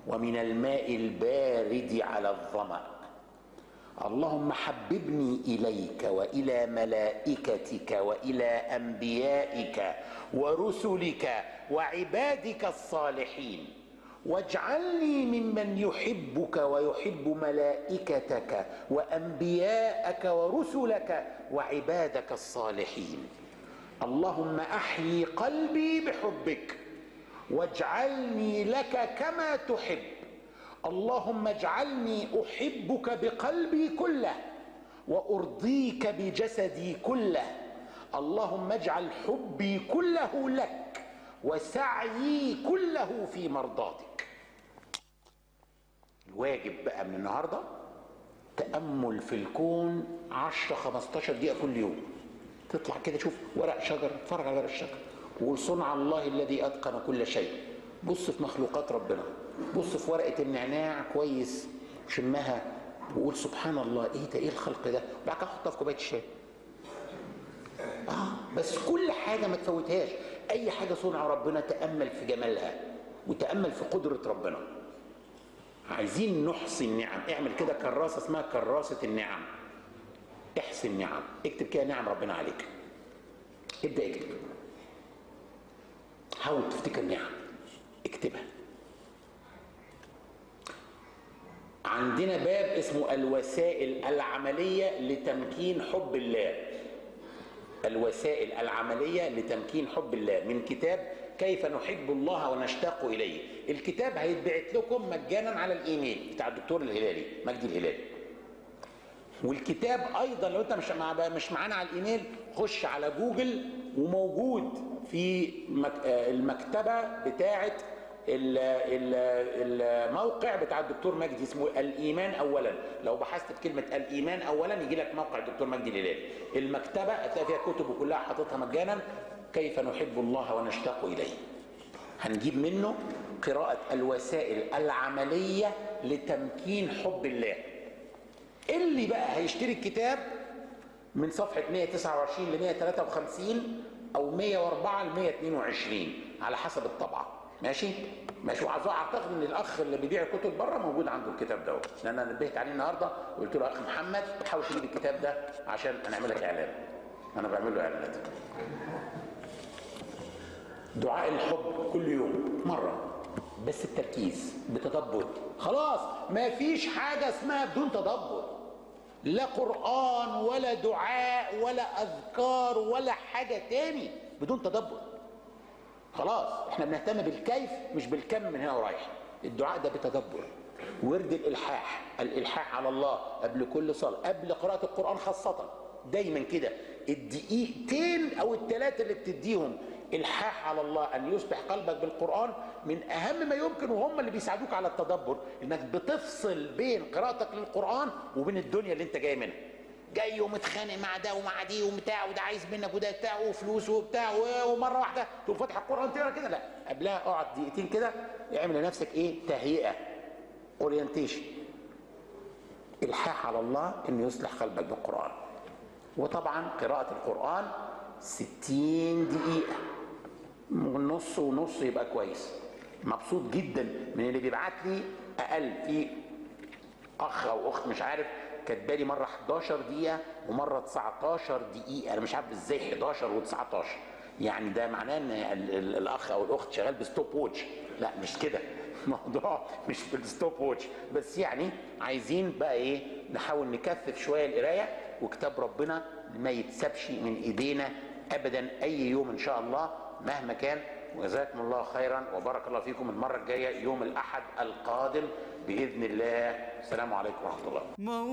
ومن الماء البارد على الظمأ اللهم حببني اليك والى ملائكتك والى انبيائك ورسلك وعبادك الصالحين واجعلني ممن يحبك ويحب ملائكتك وانبياءك ورسلك وعبادك الصالحين اللهم احيي قلبي بحبك واجعلني لك كما تحب اللهم اجعلني احبك بقلبي كله وارضيك بجسدي كله اللهم اجعل حبي كله لك وسعيي كله في مرضاتك الواجب بقى من النهارده تامل في الكون 10 15 دقيقه كل يوم تطلع كده شوف ورق شجر اتفرج على ورق الشجر وقول صنع الله الذي اتقن كل شيء بص في مخلوقات ربنا بص في ورقه النعناع كويس شمها وقول سبحان الله ايه ده ايه الخلق ده وبعد كده حطها في كوبايه الشاي اه بس كل حاجه ما تفوتهاش اي حاجه صنع ربنا تامل في جمالها وتامل في قدره ربنا عايزين نحصي النعم اعمل كده كراسه اسمها كراسه النعم احصي النعم اكتب كده نعم ربنا عليك ابدا اكتب حاول تفتكر نعم اكتبها عندنا باب اسمه الوسائل العمليه لتمكين حب الله الوسائل العمليه لتمكين حب الله من كتاب كيف نحب الله ونشتاق اليه الكتاب هيتبعت لكم مجانا على الايميل بتاع الدكتور الهلالي مجدي الهلالي والكتاب ايضا لو انت مش مع مش معانا على الايميل خش على جوجل وموجود في المكتبه بتاعه الموقع بتاع الدكتور مجدي اسمه الايمان اولا لو بحثت في كلمه الايمان اولا يجي لك موقع الدكتور مجدي الهلالي المكتبه هتلاقي فيها كتب كلها حاططها مجانا كيف نحب الله ونشتاق اليه هنجيب منه قراءه الوسائل العمليه لتمكين حب الله اللي بقى هيشتري الكتاب من صفحه 129 ل 153 او 104 ل 122 على حسب الطبعه ماشي ماشي واعتقد ان الاخ اللي بيبيع كتب بره موجود عنده الكتاب ده لان انا نبهت عليه النهارده وقلت له اخ محمد حاول تجيب الكتاب ده عشان هنعمل لك اعلان انا بعمل له اعلانات دعاء الحب كل يوم مره بس التركيز بتدبر خلاص ما فيش حاجه اسمها بدون تدبر لا قران ولا دعاء ولا اذكار ولا حاجه تاني بدون تدبر خلاص احنا بنهتم بالكيف مش بالكم من هنا ورايح الدعاء ده بتدبر ورد الالحاح الالحاح على الله قبل كل صلاه قبل قراءه القران خاصه دايما كده الدقيقتين او الثلاثه اللي بتديهم الحاح على الله ان يصبح قلبك بالقران من اهم ما يمكن وهم اللي بيساعدوك على التدبر انك بتفصل بين قراءتك للقران وبين الدنيا اللي انت جاي منها جاي ومتخانق مع ده ومع دي وبتاع وده عايز منك وده بتاع وفلوس وبتاع ومره واحده تقوم فاتح القران تقرا كده لا قبلها اقعد دقيقتين كده اعمل لنفسك ايه تهيئه اورينتيشن الحاح على الله انه يصلح قلبك بالقران وطبعا قراءه القران 60 دقيقه نص ونص يبقى كويس مبسوط جدا من اللي بيبعت لي اقل في اخ او اخت مش عارف كاتبالي مره 11 دقيقه ومره 19 دقيقه انا مش عارف ازاي 11 و19 يعني ده معناه ان الاخ او الاخت شغال بستوب ووتش لا مش كده الموضوع مش بالستوب ووتش بس يعني عايزين بقى ايه نحاول نكثف شويه القرايه وكتاب ربنا ما يتسابش من ايدينا ابدا اي يوم ان شاء الله مهما كان وجزاكم الله خيرا وبارك الله فيكم المره الجايه يوم الاحد القادم باذن الله السلام عليكم ورحمه الله